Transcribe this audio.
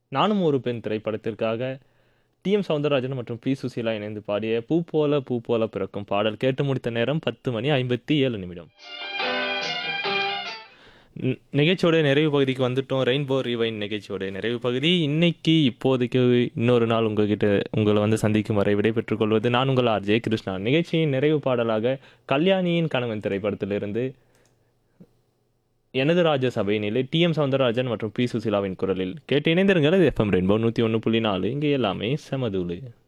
நானும் ஒரு பெண் திரைப்படத்திற்காக டி எம் சௌந்தரராஜன் மற்றும் பி சுசீலா இணைந்து பாடிய பூ போல பூ போல பிறக்கும் பாடல் கேட்டு முடித்த நேரம் பத்து மணி ஐம்பத்தி ஏழு நிமிடம் ந- நிகழ்ச்சியோட நிறைவு பகுதிக்கு வந்துட்டோம் ரெயின்போ ரிவைன் நிகழ்ச்சியோட நிறைவு பகுதி இன்னைக்கு இப்போதைக்கு இன்னொரு நாள் உங்ககிட்ட உங்களை வந்து சந்திக்கும் வரை விடைபெற்றுக் கொள்வது நான் உங்கள் ஆர்ஜே கிருஷ்ணா நிகழ்ச்சியின் நிறைவு பாடலாக கல்யாணியின் கணவன் திரைப்படத்திலிருந்து எனது ராஜ சபையினிலே டி எம் சௌந்தரராஜன் மற்றும் பி சுசீலாவின் குரலில் கேட்டு இணைந்திருங்கள் எஃப்எம் ரெயின்போ நூற்றி ஒன்று புள்ளி நாலு இங்கே எல்லாமே செமதூளு